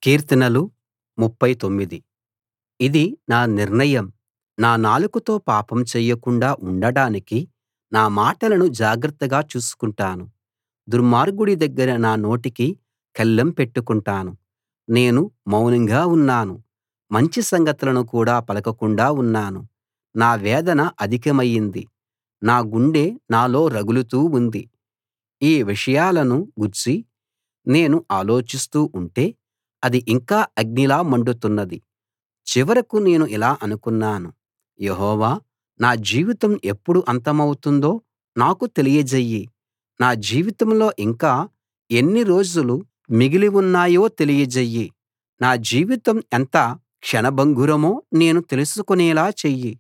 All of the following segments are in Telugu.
కీర్తనలు 39 ఇది నా నిర్ణయం నా నాలుకతో పాపం చెయ్యకుండా ఉండడానికి నా మాటలను జాగ్రత్తగా చూసుకుంటాను దుర్మార్గుడి దగ్గర నా నోటికి కళ్ళెం పెట్టుకుంటాను నేను మౌనంగా ఉన్నాను మంచి సంగతులను కూడా పలకకుండా ఉన్నాను నా వేదన అధికమయింది నా గుండె నాలో రగులుతూ ఉంది ఈ విషయాలను గూర్చి నేను ఆలోచిస్తూ ఉంటే అది ఇంకా అగ్నిలా మండుతున్నది చివరకు నేను ఇలా అనుకున్నాను యెహోవా నా జీవితం ఎప్పుడు అంతమవుతుందో నాకు తెలియజెయ్యి నా జీవితంలో ఇంకా ఎన్ని రోజులు మిగిలి ఉన్నాయో తెలియజెయ్యి నా జీవితం ఎంత క్షణభంగురమో నేను తెలుసుకునేలా చెయ్యి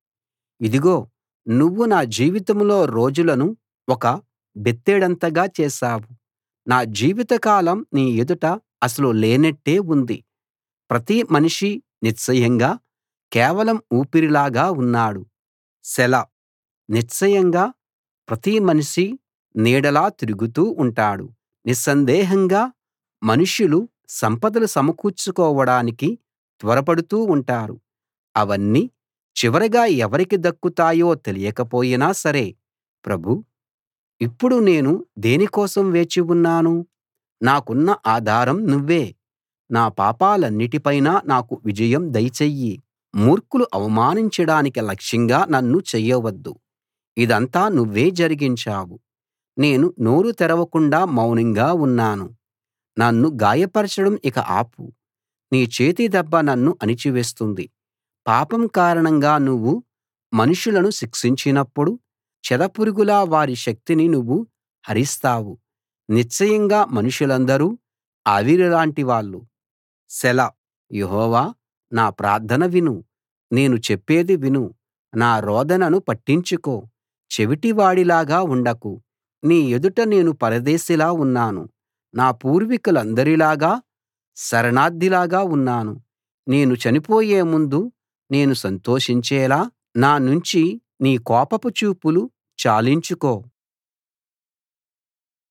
ఇదిగో నువ్వు నా జీవితంలో రోజులను ఒక బెత్తెడంతగా చేశావు నా జీవితకాలం నీ ఎదుట అసలు లేనట్టే ఉంది ప్రతి మనిషీ నిశ్చయంగా కేవలం ఊపిరిలాగా ఉన్నాడు సెలా నిశ్చయంగా ప్రతి మనిషి నీడలా తిరుగుతూ ఉంటాడు నిస్సందేహంగా మనుష్యులు సంపదలు సమకూర్చుకోవడానికి త్వరపడుతూ ఉంటారు అవన్నీ చివరగా ఎవరికి దక్కుతాయో తెలియకపోయినా సరే ప్రభూ ఇప్పుడు నేను దేని కోసం వేచి ఉన్నాను నాకున్న ఆధారం నువ్వే నా పాపాలన్నిటి పైనా నాకు విజయం దయచెయ్యి మూర్ఖులు అవమానించడానికి లక్ష్యంగా నన్ను చెయ్యవద్దు ఇదంతా నువ్వే జరిగించావు నేను నోరు తెరవకుండా మౌనంగా ఉన్నాను నన్ను గాయపరచడం ఇక ఆపు నీ చేతి దెబ్బ నన్ను అణిచివేస్తుంది పాపం కారణంగా నువ్వు మనుషులను శిక్షించినప్పుడు చెదపురుగులా వారి శక్తిని నువ్వు హరిస్తావు నిశ్చయంగా మనుషులందరూ ఆవిరిలాంటి వాళ్ళు సెలా యెహోవా నా ప్రార్థన విను నేను చెప్పేది విను నా రోదనను పట్టించుకో చెవిటివాడిలాగా ఉండకు నీ ఎదుట నేను పరదేశిలా ఉన్నాను నా పూర్వీకులందరిలాగా శరణార్థిలాగా ఉన్నాను నేను చనిపోయే ముందు నేను సంతోషించేలా నా నుంచి నీ కోపపు చూపులు చాలించుకో